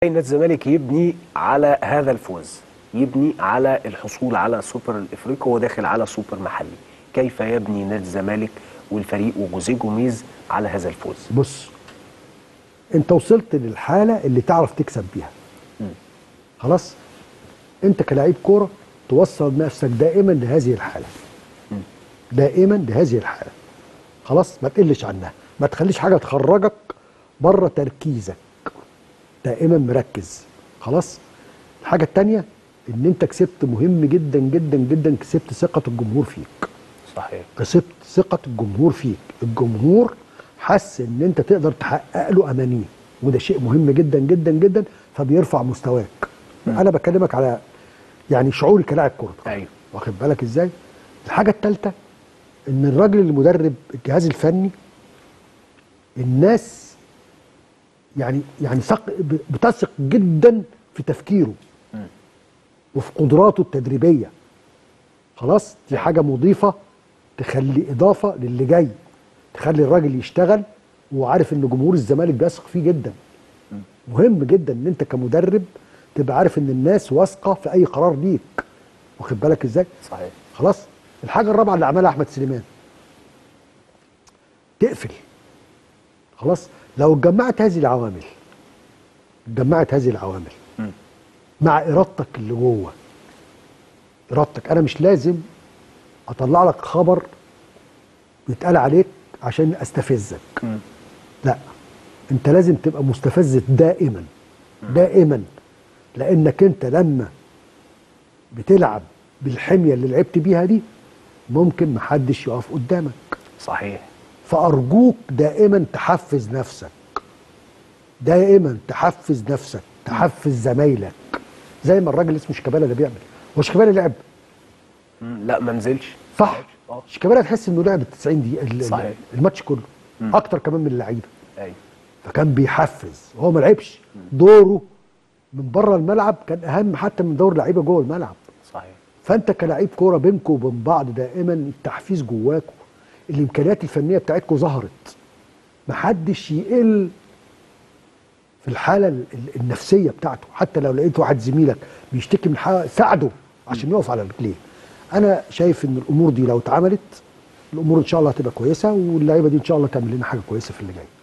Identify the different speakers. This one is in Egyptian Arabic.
Speaker 1: نادي الزمالك يبني على هذا الفوز يبني على الحصول على سوبر الافريقي وهو داخل على سوبر محلي كيف يبني نادي الزمالك والفريق وجوزيه جوميز على هذا الفوز
Speaker 2: بص انت وصلت للحاله اللي تعرف تكسب بيها خلاص انت كلاعب كوره توصل نفسك دائما لهذه الحاله دائما لهذه الحاله خلاص ما تقلش عنها ما تخليش حاجه تخرجك بره تركيزك دائما مركز خلاص الحاجه الثانيه ان انت كسبت مهم جدا جدا جدا كسبت ثقه الجمهور فيك
Speaker 1: صحيح
Speaker 2: كسبت ثقه الجمهور فيك الجمهور حس ان انت تقدر تحقق له امانيه وده شيء مهم جدا جدا جدا فبيرفع مستواك انا بكلمك على يعني شعوري كلاعب كره قدم.
Speaker 1: ايوه
Speaker 2: واخد بالك ازاي الحاجه الثالثه ان الراجل المدرب الجهاز الفني الناس يعني يعني ثق بتثق جدا في تفكيره وفي قدراته التدريبيه خلاص دي حاجه مضيفه تخلي اضافه للي جاي تخلي الراجل يشتغل وعارف ان جمهور الزمالك بيثق فيه جدا مهم جدا ان انت كمدرب تبقى عارف ان الناس واثقه في اي قرار ليك واخد بالك ازاي
Speaker 1: صحيح
Speaker 2: خلاص الحاجه الرابعه اللي عملها احمد سليمان تقفل خلاص لو اتجمعت هذه العوامل اتجمعت هذه العوامل
Speaker 1: مم.
Speaker 2: مع ارادتك اللي جوه ارادتك انا مش لازم اطلع لك خبر يتقال عليك عشان استفزك
Speaker 1: مم.
Speaker 2: لا انت لازم تبقى مستفز دائما دائما لانك انت لما بتلعب بالحميه اللي لعبت بيها دي ممكن محدش يقف قدامك
Speaker 1: صحيح
Speaker 2: فارجوك دائما تحفز نفسك دائما تحفز نفسك تحفز زمايلك زي ما الراجل اسمه شيكابالا اللي بيعمل هو شيكابالا لعب
Speaker 1: مم. لا ما نزلش
Speaker 2: صح
Speaker 1: آه.
Speaker 2: شيكابالا تحس انه لعب ال 90 دقيقه ال- ال-
Speaker 1: صحيح.
Speaker 2: الماتش كله اكتر كمان من اللعيبه
Speaker 1: ايوه
Speaker 2: فكان بيحفز هو ما لعبش دوره من بره الملعب كان اهم حتى من دور لعيبه جوه الملعب
Speaker 1: صحيح
Speaker 2: فانت كلاعب كوره بينكم وبين بعض دائما التحفيز جواكم الامكانيات الفنيه بتاعتكم ظهرت محدش يقل في الحاله ال- ال- النفسيه بتاعته حتى لو لقيت واحد زميلك بيشتكي من حاجه ساعده عشان يقف على رجليه انا شايف ان الامور دي لو اتعملت الامور ان شاء الله هتبقى كويسه واللعيبه دي ان شاء الله تعمل لنا حاجه كويسه في اللي جاي